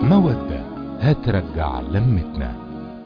مودة هترجع لمتنا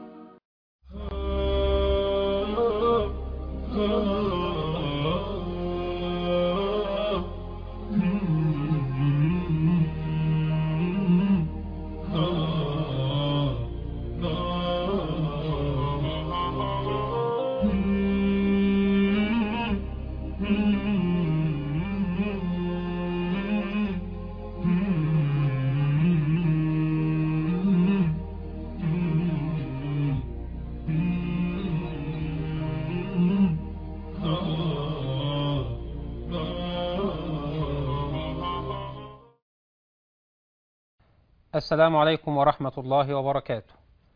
السلام عليكم ورحمة الله وبركاته.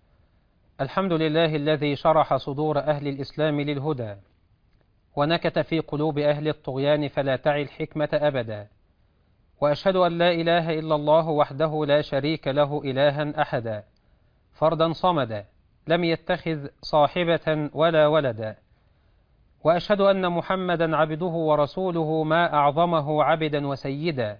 الحمد لله الذي شرح صدور أهل الإسلام للهدى، ونكت في قلوب أهل الطغيان فلا تعي الحكمة أبدا. وأشهد أن لا إله إلا الله وحده لا شريك له إلها أحدا، فردا صمدا، لم يتخذ صاحبة ولا ولدا. وأشهد أن محمدا عبده ورسوله ما أعظمه عبدا وسيدا،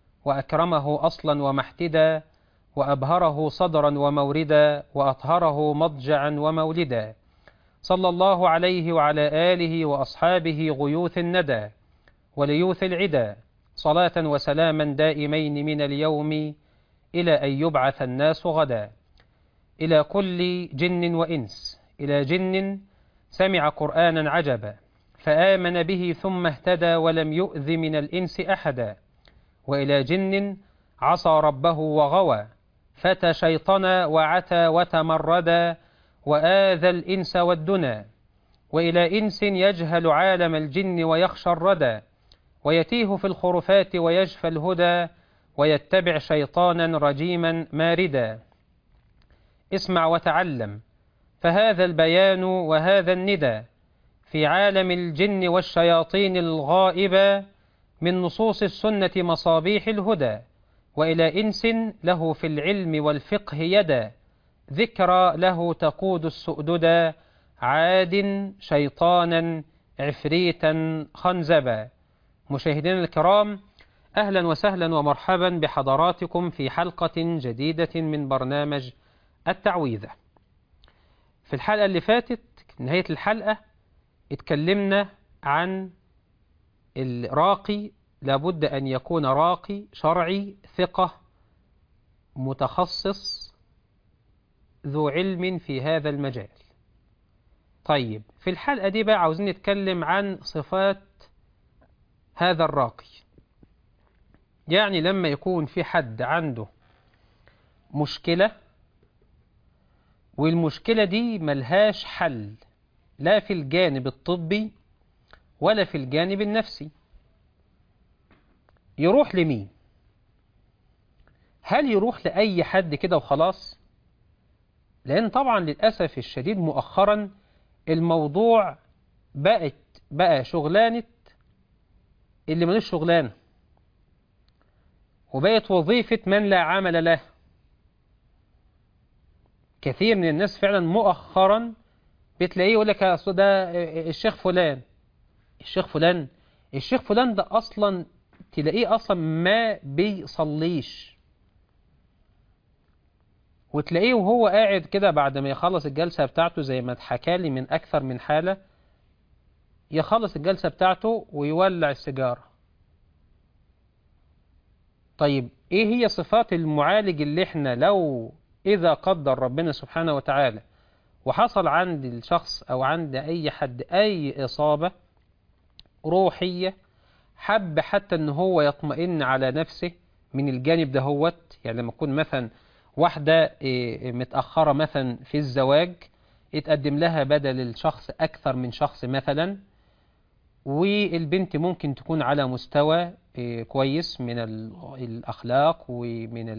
وأكرمه أصلا ومحتدا، وأبهره صدرا وموردا وأطهره مضجعا ومولدا صلى الله عليه وعلى آله وأصحابه غيوث الندى وليوث العدا صلاة وسلاما دائمين من اليوم إلى أن يبعث الناس غدا إلى كل جن وإنس إلى جن سمع قرآنا عجبا فآمن به ثم اهتدى ولم يؤذ من الإنس أحدا وإلى جن عصى ربه وغوى فتى شيطنا وعتى وتمردا وآذى الإنس والدنا وإلى إنس يجهل عالم الجن ويخشى الردى ويتيه في الخرفات ويجفى الهدى ويتبع شيطانا رجيما ماردا اسمع وتعلم فهذا البيان وهذا الندى في عالم الجن والشياطين الغائبة من نصوص السنة مصابيح الهدى وإلى إنس له في العلم والفقه يدا ذكرى له تقود السؤددا عاد شيطانا عفريتا خنزبا مشاهدينا الكرام أهلا وسهلا ومرحبا بحضراتكم في حلقة جديدة من برنامج التعويذة في الحلقة اللي فاتت نهاية الحلقة اتكلمنا عن الراقي لابد أن يكون راقي شرعي ثقة متخصص ذو علم في هذا المجال طيب في الحلقة دي بقى عاوزين نتكلم عن صفات هذا الراقي يعني لما يكون في حد عنده مشكلة والمشكلة دي ملهاش حل لا في الجانب الطبي ولا في الجانب النفسي يروح لمين هل يروح لأي حد كده وخلاص لأن طبعا للأسف الشديد مؤخرا الموضوع بقت بقى شغلانة اللي ملوش شغلانة وبقت وظيفة من لا عمل له كثير من الناس فعلا مؤخرا بتلاقيه يقول لك اصل ده الشيخ فلان الشيخ فلان الشيخ فلان ده اصلا تلاقيه اصلا ما بيصليش وتلاقيه وهو قاعد كده بعد ما يخلص الجلسة بتاعته زي ما اتحكى لي من أكثر من حالة يخلص الجلسة بتاعته ويولع السيجارة طيب ايه هي صفات المعالج اللي احنا لو اذا قدر ربنا سبحانه وتعالى وحصل عند الشخص او عند اي حد اي اصابة روحية حب حتى ان هو يطمئن على نفسه من الجانب ده هوت يعني لما تكون مثلا واحدة متأخرة مثلا في الزواج يتقدم لها بدل الشخص أكثر من شخص مثلا والبنت ممكن تكون على مستوى كويس من الأخلاق ومن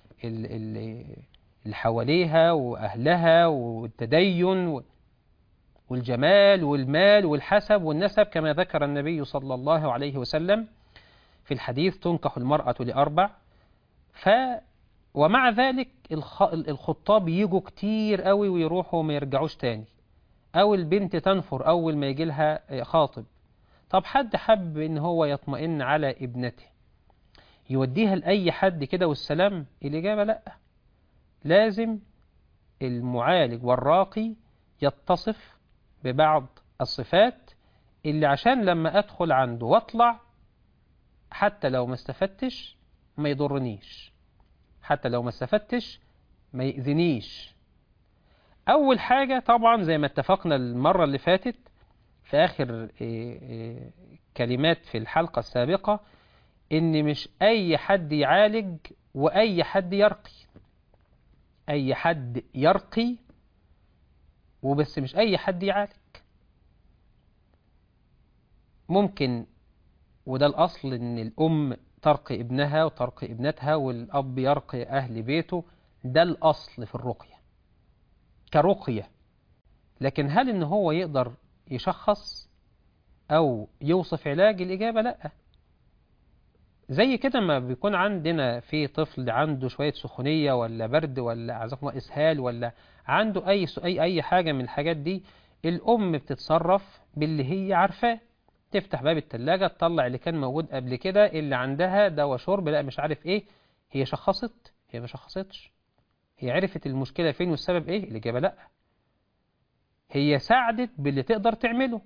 اللي حواليها وأهلها والتدين والجمال والمال والحسب والنسب كما ذكر النبي صلى الله عليه وسلم في الحديث تنكح المرأة لأربع ف ومع ذلك الخطاب يجوا كتير قوي ويروحوا وما يرجعوش تاني أو البنت تنفر أول ما يجي لها خاطب طب حد حب إن هو يطمئن على ابنته يوديها لأي حد كده والسلام الإجابة لأ لازم المعالج والراقي يتصف ببعض الصفات اللي عشان لما أدخل عنده واطلع حتى لو ما استفدتش ما يضرنيش حتى لو ما استفدتش ما يأذنيش أول حاجة طبعا زي ما اتفقنا المرة اللي فاتت في آخر إيه إيه كلمات في الحلقة السابقة إن مش أي حد يعالج وأي حد يرقي أي حد يرقي وبس مش أي حد يعالج ممكن وده الأصل إن الأم ترقي ابنها وترقي ابنتها والأب يرقي أهل بيته ده الأصل في الرقية كرقية لكن هل إن هو يقدر يشخص أو يوصف علاج الإجابة لأ زي كده ما بيكون عندنا في طفل عنده شوية سخونية ولا برد ولا أعزكم الله إسهال ولا عنده أي أي أي حاجة من الحاجات دي الأم بتتصرف باللي هي عارفاه تفتح باب التلاجة تطلع اللي كان موجود قبل كده اللي عندها دواء شرب لا مش عارف ايه هي شخصت هي ما شخصتش هي عرفت المشكلة فين والسبب ايه الإجابة لا هي ساعدت باللي تقدر تعمله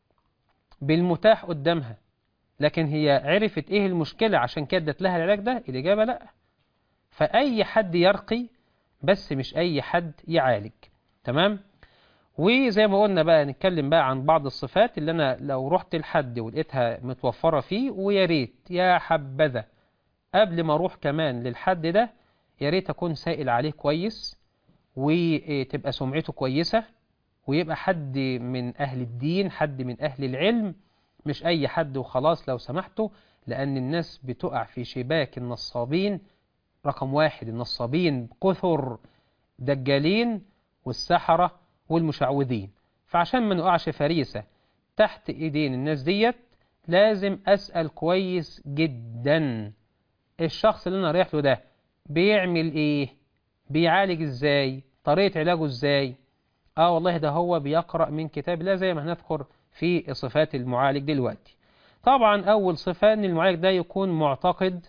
بالمتاح قدامها لكن هي عرفت ايه المشكلة عشان كده ادت لها العلاج ده الإجابة لا فأي حد يرقي بس مش أي حد يعالج تمام وزي ما قلنا بقى نتكلم بقى عن بعض الصفات اللي أنا لو رحت لحد ولقيتها متوفرة فيه ويا ريت يا حبذا قبل ما أروح كمان للحد ده يا ريت أكون سائل عليه كويس وتبقى سمعته كويسة ويبقى حد من أهل الدين حد من أهل العلم مش أي حد وخلاص لو سمحتوا لأن الناس بتقع في شباك النصابين رقم واحد النصابين كثر دجالين والسحرة والمشعوذين فعشان ما نقعش فريسة تحت ايدين الناس ديت لازم أسأل كويس جدا الشخص اللي أنا رايح له ده بيعمل ايه بيعالج ازاي طريقة علاجه ازاي اه والله ده هو بيقرأ من كتاب الله زي ما هنذكر في صفات المعالج دلوقتي طبعا أول صفة أن المعالج ده يكون معتقد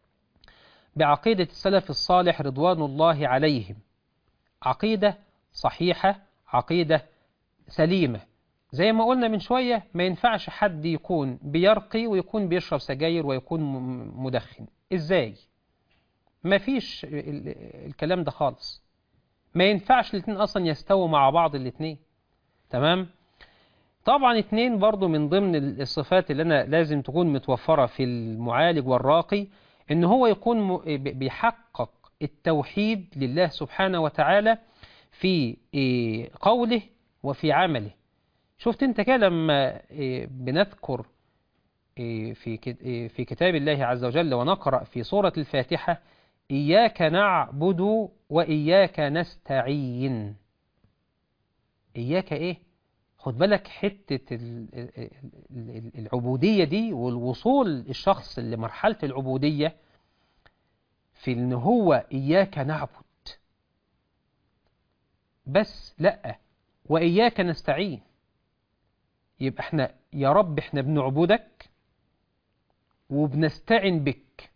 بعقيدة السلف الصالح رضوان الله عليهم عقيدة صحيحة عقيدة سليمة زي ما قلنا من شوية ما ينفعش حد يكون بيرقي ويكون بيشرب سجاير ويكون مدخن ازاي ما فيش الكلام ده خالص ما ينفعش الاثنين اصلا يستووا مع بعض الاثنين تمام طبعا اتنين برضو من ضمن الصفات اللي أنا لازم تكون متوفرة في المعالج والراقي إن هو يكون بيحقق التوحيد لله سبحانه وتعالى في قوله وفي عمله شفت انت كده لما بنذكر في في كتاب الله عز وجل ونقرأ في سورة الفاتحة إياك نعبد وإياك نستعين إياك إيه خد بالك حتة العبودية دي والوصول الشخص لمرحلة العبودية في ان هو إياك نعبد بس لأ وإياك نستعين يبقى احنا يا رب احنا بنعبدك وبنستعن بك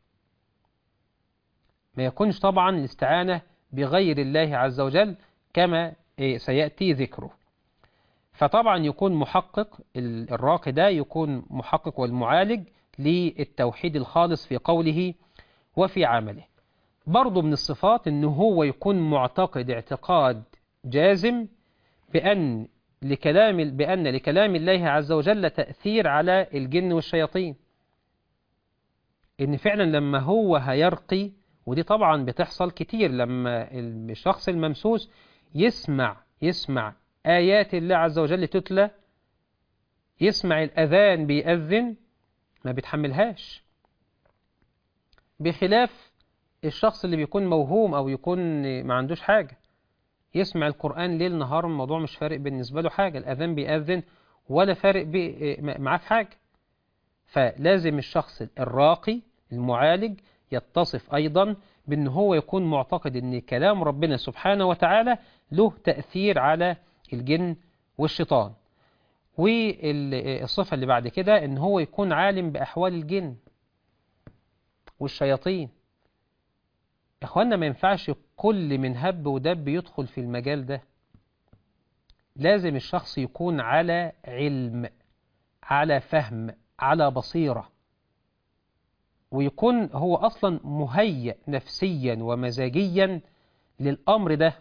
ما يكونش طبعا الاستعانة بغير الله عز وجل كما سيأتي ذكره فطبعا يكون محقق الراقي ده يكون محقق والمعالج للتوحيد الخالص في قوله وفي عمله برضه من الصفات ان هو يكون معتقد اعتقاد جازم بأن لكلام بأن لكلام الله عز وجل تأثير على الجن والشياطين ان فعلا لما هو هيرقي ودي طبعا بتحصل كتير لما الشخص الممسوس يسمع يسمع آيات الله عز وجل تتلى يسمع الأذان بيأذن ما بيتحملهاش بخلاف الشخص اللي بيكون موهوم أو يكون ما عندوش حاجة يسمع القرآن ليل نهار الموضوع مش فارق بالنسبة له حاجة الأذان بيأذن ولا فارق معاه في حاجة فلازم الشخص الراقي المعالج يتصف أيضا بأن هو يكون معتقد أن كلام ربنا سبحانه وتعالى له تأثير على الجن والشيطان والصفة اللي بعد كده ان هو يكون عالم بأحوال الجن والشياطين يا اخوانا ما ينفعش كل من هب ودب يدخل في المجال ده لازم الشخص يكون على علم على فهم على بصيرة ويكون هو أصلا مهيأ نفسيا ومزاجيا للأمر ده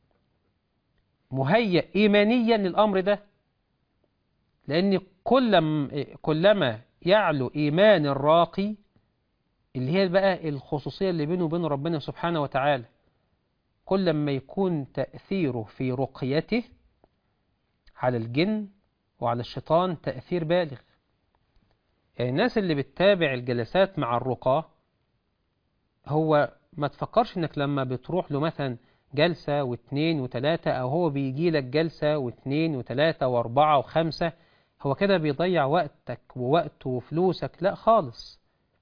مهيأ إيمانيا للأمر ده لأن كل كلما يعلو إيمان الراقي اللي هي بقى الخصوصية اللي بينه وبين ربنا سبحانه وتعالى كل ما يكون تأثيره في رقيته على الجن وعلى الشيطان تأثير بالغ يعني الناس اللي بتتابع الجلسات مع الرقاة هو ما تفكرش انك لما بتروح له مثلا جلسة واثنين وثلاثة او هو بيجي لك جلسة واثنين وثلاثة واربعة وخمسة هو كده بيضيع وقتك ووقته وفلوسك لا خالص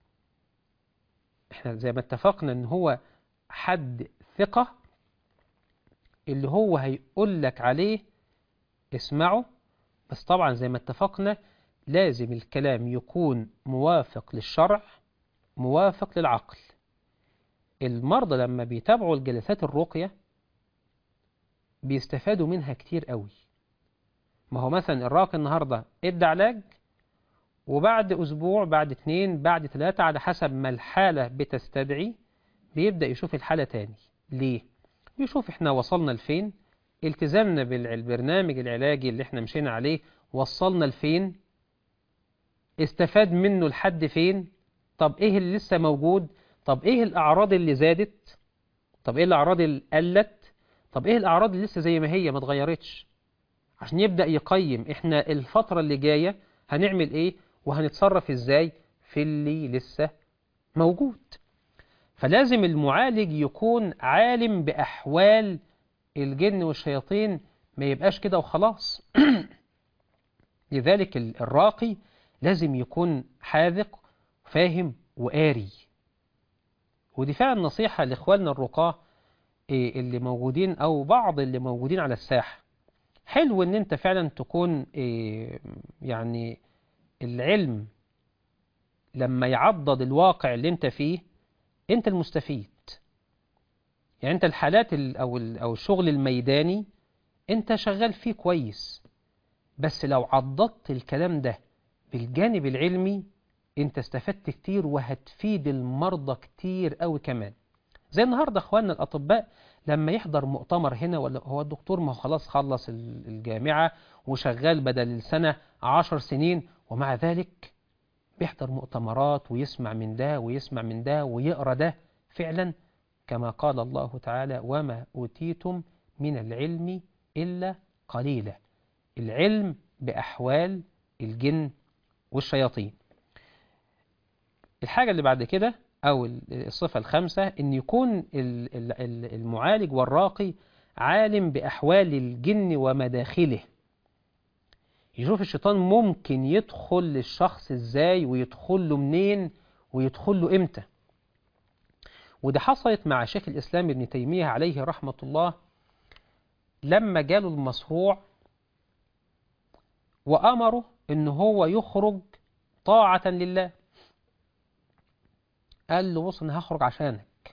احنا زي ما اتفقنا ان هو حد ثقة اللي هو هيقول لك عليه اسمعه بس طبعا زي ما اتفقنا لازم الكلام يكون موافق للشرع موافق للعقل المرضى لما بيتابعوا الجلسات الرقية بيستفادوا منها كتير قوي ما هو مثلا الراقي النهاردة ادى علاج وبعد أسبوع بعد اتنين بعد ثلاثة على حسب ما الحالة بتستدعي بيبدأ يشوف الحالة تاني ليه؟ بيشوف احنا وصلنا لفين التزامنا بالبرنامج العلاجي اللي احنا مشينا عليه وصلنا لفين استفاد منه لحد فين طب ايه اللي لسه موجود طب ايه الاعراض اللي زادت طب ايه الاعراض اللي قلت طب ايه الاعراض اللي لسه زي ما هي ما اتغيرتش عشان يبدأ يقيم احنا الفترة اللي جاية هنعمل ايه وهنتصرف ازاي في اللي لسه موجود فلازم المعالج يكون عالم بأحوال الجن والشياطين ما يبقاش كده وخلاص لذلك الراقي لازم يكون حاذق فاهم وقاري ودي فعلا نصيحة لإخواننا الرقاة اللي موجودين أو بعض اللي موجودين على الساحة حلو إن أنت فعلا تكون يعني العلم لما يعضد الواقع اللي أنت فيه أنت المستفيد يعني أنت الحالات أو أو الشغل الميداني أنت شغال فيه كويس بس لو عضدت الكلام ده بالجانب العلمي انت استفدت كتير وهتفيد المرضى كتير قوي كمان زي النهارده اخواننا الاطباء لما يحضر مؤتمر هنا ولا هو الدكتور ما هو خلاص خلص الجامعه وشغال بدل السنه عشر سنين ومع ذلك بيحضر مؤتمرات ويسمع من ده ويسمع من ده ويقرا ده فعلا كما قال الله تعالى وما اوتيتم من العلم الا قليلا العلم باحوال الجن والشياطين الحاجة اللي بعد كده أو الصفة الخامسة أن يكون المعالج والراقي عالم بأحوال الجن ومداخله يشوف الشيطان ممكن يدخل للشخص ازاي ويدخل له منين ويدخل له امتى وده حصلت مع شيخ الإسلام ابن تيمية عليه رحمة الله لما جاله المصروع وأمره ان هو يخرج طاعة لله قال له بص انا هخرج عشانك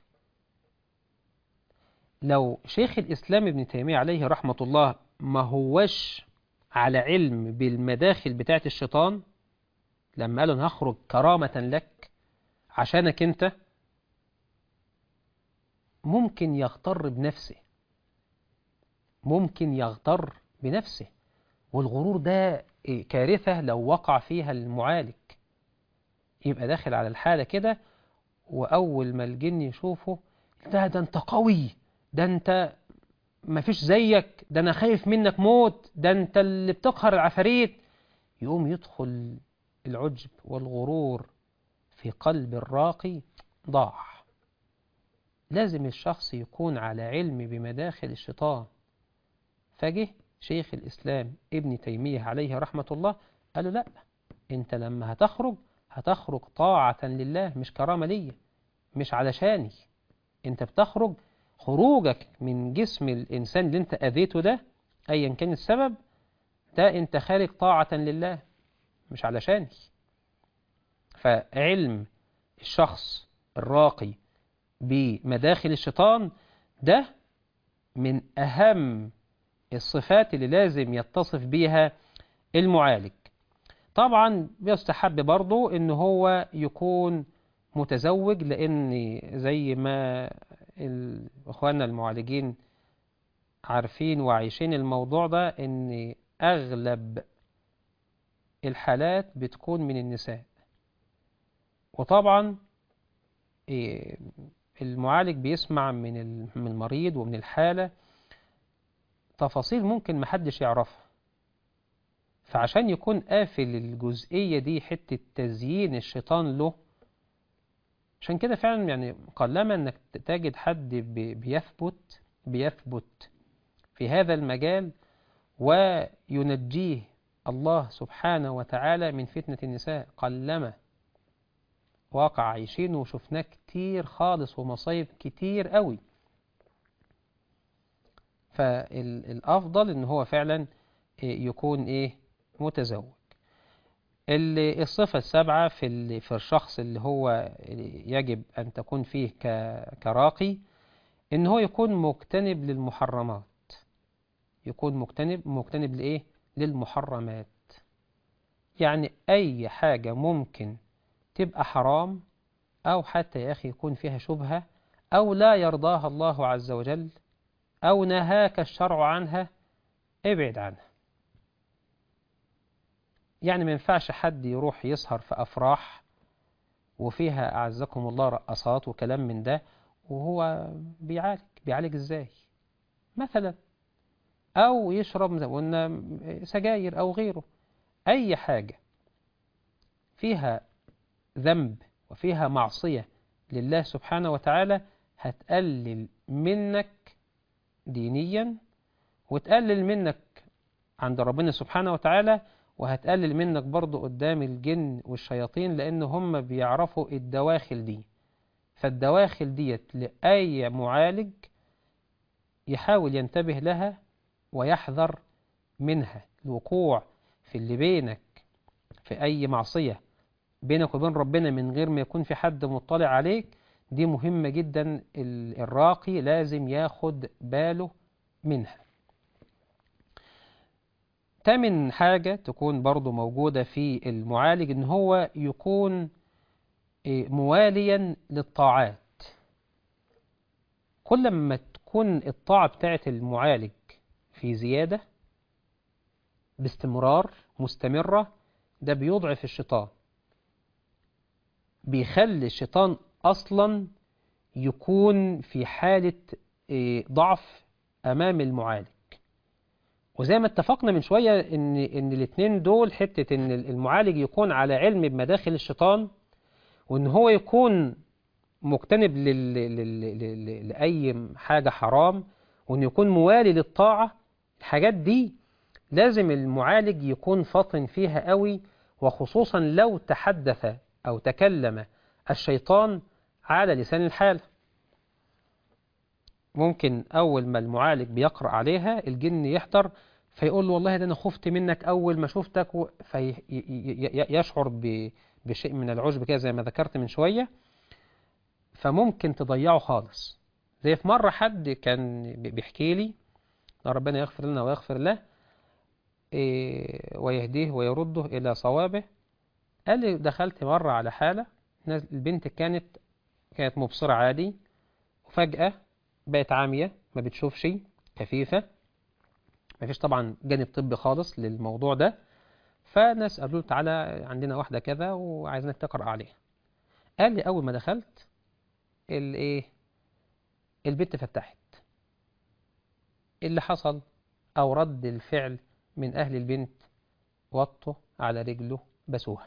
لو شيخ الإسلام ابن تيمية عليه رحمة الله ما هوش على علم بالمداخل بتاعة الشيطان لما قال انا هخرج كرامة لك عشانك انت ممكن يغتر بنفسه ممكن يغتر بنفسه والغرور ده كارثة لو وقع فيها المعالج يبقى داخل على الحالة كده وأول ما الجن يشوفه ده ده أنت قوي ده أنت ما فيش زيك ده أنا خايف منك موت ده أنت اللي بتقهر العفاريت يقوم يدخل العجب والغرور في قلب الراقي ضاع لازم الشخص يكون على علم بمداخل الشيطان فجه شيخ الإسلام ابن تيمية عليه رحمة الله قال له لا انت لما هتخرج هتخرج طاعة لله مش كرامة لي مش علشاني انت بتخرج خروجك من جسم الإنسان اللي انت أذيته ده أيا كان السبب ده انت خارج طاعة لله مش علشاني فعلم الشخص الراقي بمداخل الشيطان ده من أهم الصفات اللي لازم يتصف بيها المعالج طبعا بيستحب برضو ان هو يكون متزوج لان زي ما اخواننا المعالجين عارفين وعايشين الموضوع ده ان اغلب الحالات بتكون من النساء وطبعا المعالج بيسمع من من المريض ومن الحالة تفاصيل ممكن محدش يعرفها فعشان يكون قافل الجزئية دي حتة تزيين الشيطان له عشان كده فعلا يعني قلما انك تجد حد بيثبت بيثبت في هذا المجال وينجيه الله سبحانه وتعالى من فتنة النساء قلما واقع عايشين وشفناه كتير خالص ومصايب كتير قوي فالأفضل إن هو فعلا يكون إيه متزوج الصفة السابعة في في الشخص اللي هو يجب أن تكون فيه كراقي إن هو يكون مجتنب للمحرمات يكون مجتنب مجتنب لإيه للمحرمات يعني أي حاجة ممكن تبقى حرام أو حتى يا أخي يكون فيها شبهة أو لا يرضاها الله عز وجل أو نهاك الشرع عنها ابعد عنها يعني ما ينفعش حد يروح يسهر في أفراح وفيها أعزكم الله رقصات وكلام من ده وهو بيعالج بيعالج إزاي مثلا أو يشرب زي ما قلنا سجاير أو غيره أي حاجة فيها ذنب وفيها معصية لله سبحانه وتعالى هتقلل منك دينيا وتقلل منك عند ربنا سبحانه وتعالى وهتقلل منك برضو قدام الجن والشياطين لأن هم بيعرفوا الدواخل دي فالدواخل ديت لأي معالج يحاول ينتبه لها ويحذر منها الوقوع في اللي بينك في أي معصية بينك وبين ربنا من غير ما يكون في حد مطلع عليك دي مهمة جدا الراقي لازم ياخد باله منها تامن حاجة تكون برضو موجودة في المعالج ان هو يكون مواليا للطاعات كل ما تكون الطاعة بتاعت المعالج في زيادة باستمرار مستمرة ده بيضعف الشيطان بيخلي الشيطان أصلا يكون في حالة ضعف أمام المعالج وزي ما اتفقنا من شوية إن إن الاثنين دول حتة إن المعالج يكون على علم بمداخل الشيطان وإن هو يكون مجتنب لل... لل... لل... لأي حاجة حرام وإن يكون موالي للطاعة الحاجات دي لازم المعالج يكون فاطن فيها قوي وخصوصا لو تحدث أو تكلم الشيطان على لسان الحال ممكن أول ما المعالج بيقرأ عليها الجن يحضر فيقول له والله ده أنا خفت منك أول ما شفتك و... فيشعر ب... بشيء من العجب كده زي ما ذكرت من شوية فممكن تضيعه خالص زي في مرة حد كان بيحكي لي ربنا يغفر لنا ويغفر له إيه ويهديه ويرده إلى صوابه قال لي دخلت مرة على حالة البنت كانت كانت مبصرة عادي وفجأة بقت عامية ما بتشوفش كفيفة ما فيش طبعا جانب طبي خالص للموضوع ده فناس قالوا له تعالى عندنا واحدة كذا وعايزينك تقرأ عليها قال لي أول ما دخلت الايه البت فتحت اللي حصل أو رد الفعل من أهل البنت وطوا على رجله بسوها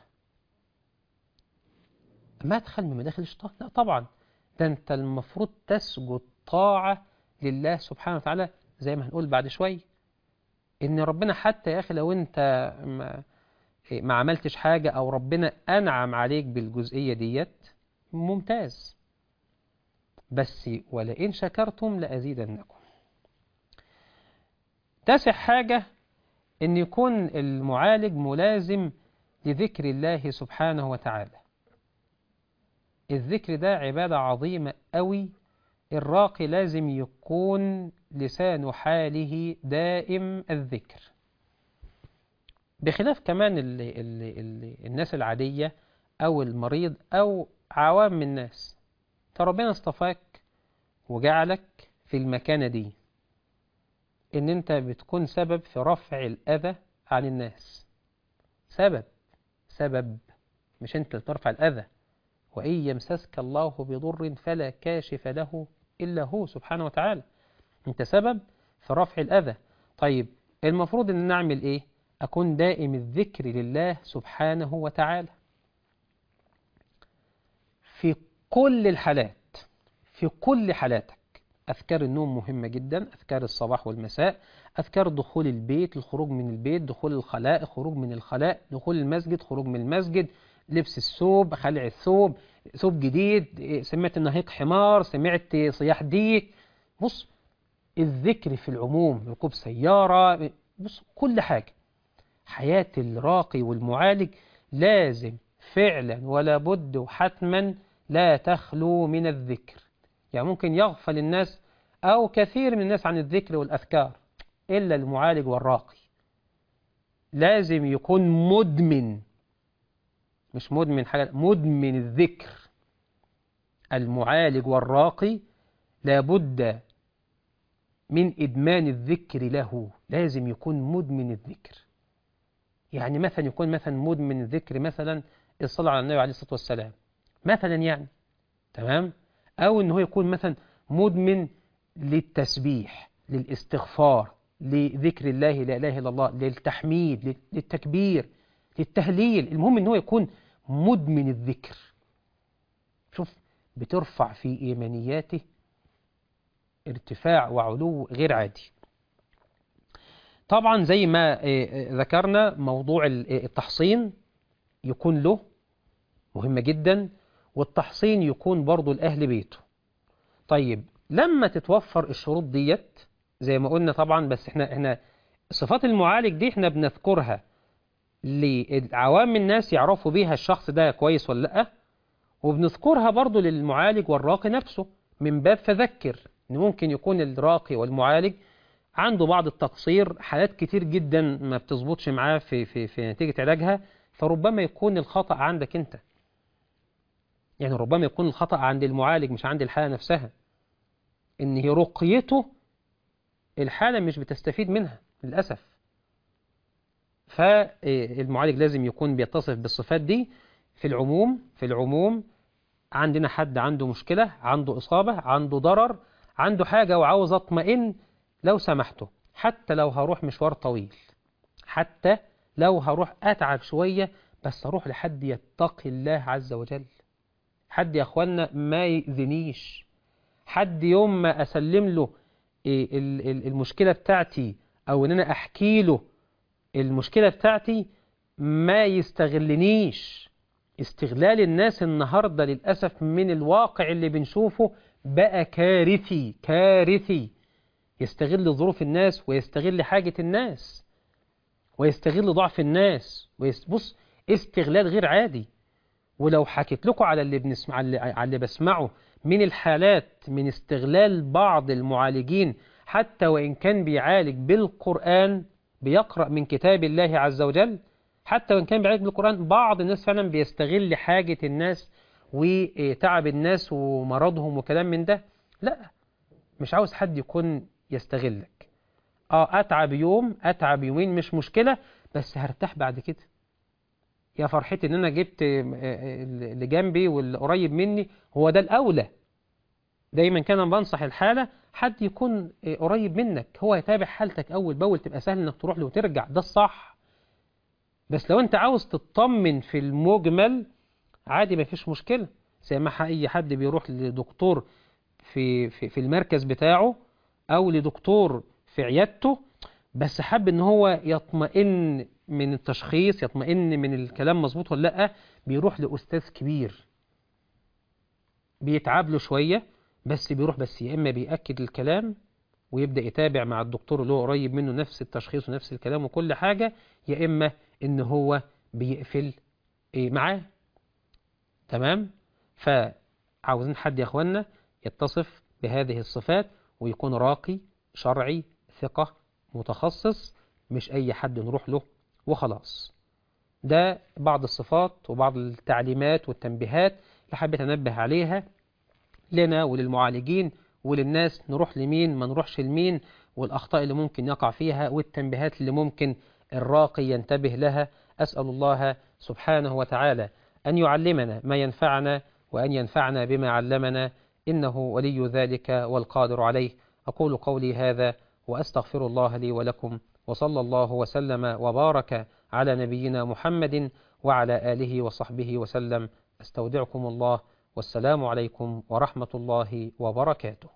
ما دخل من مداخل الشيطان لا طبعا ده انت المفروض تسجد طاعة لله سبحانه وتعالى زي ما هنقول بعد شوي ان ربنا حتى يا اخي لو انت ما, ما عملتش حاجة او ربنا انعم عليك بالجزئية ديت ممتاز بس ولئن شكرتم لأزيدنكم تاسع حاجة ان يكون المعالج ملازم لذكر الله سبحانه وتعالى الذكر ده عبادة عظيمة قوي الراقي لازم يكون لسان حاله دائم الذكر بخلاف كمان ال ال ال الناس العادية أو المريض أو عوام الناس فربنا اصطفاك وجعلك في المكانة دي إن أنت بتكون سبب في رفع الأذى عن الناس سبب سبب مش أنت اللي بترفع الأذى وإن يمسسك الله بضر فلا كاشف له إلا هو سبحانه وتعالى أنت سبب في رفع الأذى طيب المفروض أن نعمل إيه أكون دائم الذكر لله سبحانه وتعالى في كل الحالات في كل حالاتك أذكار النوم مهمة جدا أذكار الصباح والمساء أذكار دخول البيت الخروج من البيت دخول الخلاء خروج من الخلاء دخول المسجد خروج من المسجد لبس الثوب خلع الثوب ثوب جديد سمعت نهيق حمار سمعت صياح ديك بص الذكر في العموم ركوب سيارة بص كل حاجة حياة الراقي والمعالج لازم فعلا ولا بد وحتما لا تخلو من الذكر يعني ممكن يغفل الناس أو كثير من الناس عن الذكر والأذكار إلا المعالج والراقي لازم يكون مدمن مش مدمن حاجة مدمن الذكر المعالج والراقي لابد من إدمان الذكر له لازم يكون مدمن الذكر يعني مثلا يكون مثلا مدمن الذكر مثلا الصلاة على النبي عليه الصلاة والسلام مثلا يعني تمام أو إن هو يكون مثلا مدمن للتسبيح للاستغفار لذكر الله لا إله إلا الله للتحميد للتكبير للتهليل المهم إن هو يكون مدمن الذكر شوف بترفع في إيمانياته ارتفاع وعلو غير عادي طبعا زي ما ذكرنا موضوع التحصين يكون له مهمة جدا والتحصين يكون برضو لأهل بيته طيب لما تتوفر الشروط ديت زي ما قلنا طبعا بس احنا احنا صفات المعالج دي احنا بنذكرها لعوام الناس يعرفوا بيها الشخص ده كويس ولا لا وبنذكرها برضو للمعالج والراقي نفسه من باب فذكر ان ممكن يكون الراقي والمعالج عنده بعض التقصير حالات كتير جدا ما بتظبطش معاه في, في, في نتيجة علاجها فربما يكون الخطأ عندك انت يعني ربما يكون الخطأ عند المعالج مش عند الحالة نفسها ان هي رقيته الحالة مش بتستفيد منها للأسف فالمعالج لازم يكون بيتصف بالصفات دي في العموم في العموم عندنا حد عنده مشكلة عنده إصابة عنده ضرر عنده حاجة وعاوز أطمئن لو سمحته حتى لو هروح مشوار طويل حتى لو هروح أتعب شوية بس أروح لحد يتقي الله عز وجل حد يا أخوانا ما يأذنيش حد يوم ما أسلم له المشكلة بتاعتي أو إن أنا أحكي له المشكلة بتاعتي ما يستغلنيش استغلال الناس النهاردة للأسف من الواقع اللي بنشوفه بقى كارثي كارثي يستغل ظروف الناس ويستغل حاجة الناس ويستغل ضعف الناس بص استغلال غير عادي ولو حكيت لكم على اللي بنسمع على اللي بسمعه من الحالات من استغلال بعض المعالجين حتى وإن كان بيعالج بالقرآن بيقرأ من كتاب الله عز وجل حتى وإن كان بيعالج بالقرآن بعض الناس فعلا بيستغل حاجة الناس وتعب الناس ومرضهم وكلام من ده لا مش عاوز حد يكون يستغلك اه اتعب يوم اتعب يومين مش مشكلة بس هرتاح بعد كده يا فرحتي ان انا جبت اللي جنبي واللي قريب مني هو ده الاولى دايما كان بنصح الحالة حد يكون قريب منك هو يتابع حالتك اول باول تبقى سهل انك تروح له وترجع ده الصح بس لو انت عاوز تطمن في المجمل عادي ما فيش مشكلة زي ما اي حد بيروح لدكتور في, في, في المركز بتاعه او لدكتور في عيادته بس حب ان هو يطمئن من التشخيص يطمئن من الكلام مظبوط ولا لا بيروح لاستاذ كبير بيتعب له شويه بس بيروح بس يا اما بياكد الكلام ويبدا يتابع مع الدكتور اللي هو قريب منه نفس التشخيص ونفس الكلام وكل حاجه يا اما ان هو بيقفل إيه معاه تمام فعاوزين حد يا اخوانا يتصف بهذه الصفات ويكون راقي شرعي ثقة متخصص مش أي حد نروح له وخلاص ده بعض الصفات وبعض التعليمات والتنبيهات اللي حابة أنبه عليها لنا وللمعالجين وللناس نروح لمين ما نروحش لمين والأخطاء اللي ممكن يقع فيها والتنبيهات اللي ممكن الراقي ينتبه لها أسأل الله سبحانه وتعالى أن يعلمنا ما ينفعنا وأن ينفعنا بما علمنا إنه ولي ذلك والقادر عليه أقول قولي هذا وأستغفر الله لي ولكم وصلى الله وسلم وبارك على نبينا محمد وعلى آله وصحبه وسلم أستودعكم الله والسلام عليكم ورحمة الله وبركاته